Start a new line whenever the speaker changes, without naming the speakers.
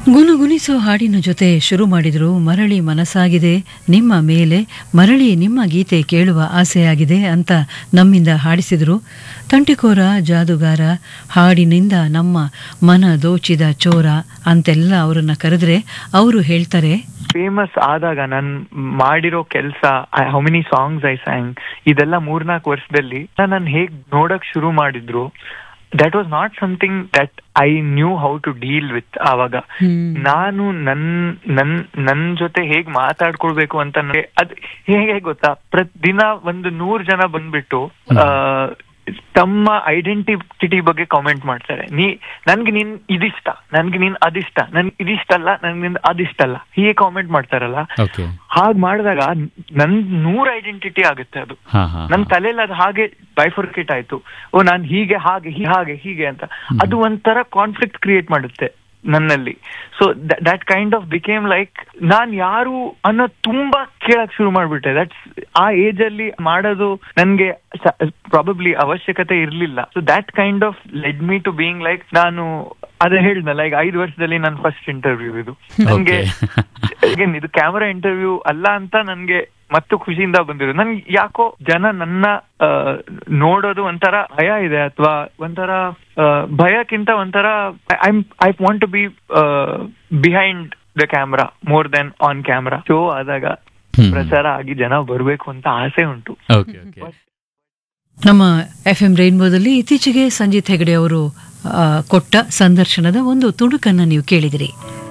ಗುನುಗುಣಿಸೋ ಹಾಡಿನ ಜೊತೆ ಶುರು ಮಾಡಿದ್ರು ಮರಳಿ ಮನಸ್ಸಾಗಿದೆ ನಿಮ್ಮ ಮೇಲೆ ಮರಳಿ ನಿಮ್ಮ ಗೀತೆ ಕೇಳುವ ಆಸೆಯಾಗಿದೆ ಅಂತ ನಮ್ಮಿಂದ ಹಾಡಿಸಿದ್ರು ತಂಟಿಕೋರ ಜಾದುಗಾರ ಹಾಡಿನಿಂದ ನಮ್ಮ ಮನ ದೋಚಿದ ಚೋರ ಅಂತೆಲ್ಲ ಅವರನ್ನ ಕರೆದ್ರೆ ಅವರು ಹೇಳ್ತಾರೆ
ಫೇಮಸ್ ಆದಾಗ ನಾನ್ ಮಾಡಿರೋ ಕೆಲಸ how many songs I sang ಇದೆಲ್ಲ ಮೂರ್ನಾಲ್ಕು ವರ್ಷದಲ್ಲಿ ನಾನು ಹೇಗ್ ನೋಡಕ್ ಶುರು ಮಾಡಿದ್ರು that was not something that I knew how to deal with ಆವಾಗ ನಾನು ನನ್ ನನ್ ನನ್ ಜೊತೆ ಹೇಗ್ ಮಾತಾಡ್ಕೊಳ್ಬೇಕು ಅಂತ ನನಗೆ ಅದ್ ಹೇಗೆ ಗೊತ್ತಾ ಪ್ರತಿದಿನ ಒಂದು ನೂರ್ ಜನ ಬಂದ್ಬಿಟ್ಟು ಆ, ತಮ್ಮ ಐಡೆಂಟಿಟಿ ಬಗ್ಗೆ ಕಾಮೆಂಟ್ ಮಾಡ್ತಾರೆ ನೀ ನನ್ಗೆ ನೀನ್ ಇದಿಷ್ಟ ನನ್ಗೆ ನೀನ್ ಅದಿಷ್ಟ ನನ್ಗೆ ಇದಿಷ್ಟಲ್ಲ ನನ್ಗೆ ನಿನ್ ಅದಿಷ್ಟಲ್ಲ ಹೀಗೆ ಕಾಮೆಂಟ್ ಮಾಡ್ತಾರಲ್ಲ
ಓಕೆ
ಹಾಗ್ ಮಾಡಿದಾಗ ನನ್ ನೂರ್ ಐಡೆಂಟಿಟಿ ಆಗುತ್ತೆ ಅದು
ಹಾ ಹಾ
ನನ್ ತಲೆಯಲ್ಲಿ ಅದು ಹಾಗೆ ಬೈಫರ್ಕೇಟ್ ಆಯ್ತು ಓ ನಾನ್ ಹೀಗೆ ಹಾಗೆ ಹೀ- ಹಾಗೆ ಹೀಗೆ ಅಂತ ಅದು ಒಂಥರ ಕಾನ್ಫ್ಲಿಕ್ಟ್ ಕ್ರಿಯೇಟ್ ಮಾಡುತ್ತೆ ನನ್ನಲ್ಲಿ so that kind of became like ನಾನ್ ಯಾರು ಅನ್ನೋ ತುಂಬಾ ಕೇಳಕ್ ಶುರು ಮಾಡ್ಬಿಟ್ಟೆ ದಟ್ಸ್ ಆ ಏಜ್ ಅಲ್ಲಿ ಮಾಡೋದು ನನ್ಗೆ ಪ್ರಾಬಬ್ಲಿ ಅವಶ್ಯಕತೆ ಇರ್ಲಿಲ್ಲ so that kind of led me to being like ನಾನು ಅದೇ ಹೇಳ್ದಲ್ಲ ಈಗ ಐದು ವರ್ಷದಲ್ಲಿ ನನ್ನ ಫಸ್ಟ್ ಇಂಟರ್ವ್ಯೂ ಇದು ನನ್ಗೆ again ಇದು ಕ್ಯಾಮರಾ ಇಂಟರ್ವ್ಯೂ ಅಲ್ಲ ಅಂತ ನನ್ಗೆ ಮತ್ತು ಖುಷಿಯಿಂದ ಬಂದಿರೋದು ನನ್ಗೆ ಯಾಕೋ ಜನ ನನ್ನ ಆ, ನೋಡೋದು ಒಂಥರ ಭಯ ಇದೆ ಅಥವಾ ಒಂಥರ ಆ, ಭಯಕ್ಕಿಂತ ಒಂಥರ I I want to be behind the camera more then on camera show ಆದಾಗ
ಹ್ಮ್.
ಪ್ರಚಾರ ಆಗಿ ಜನ ಬರ್ಬೇಕು ಅಂತ ಆಸೆ ಉಂಟು
ಓಕೆ ಓಕೆ
ನಮ್ಮ ಎಫ್ ಎಂ ರೈನ್ಬೋದಲ್ಲಿ ಇತ್ತೀಚೆಗೆ ಸಂಜಿತ್ ಹೆಗಡೆ ಅವರು ಆ, ಕೊಟ್ಟ ಸಂದರ್ಶನದ ಒಂದು ತುಣುಕನ್ನ ನೀವು ಕೇಳಿದಿರಿ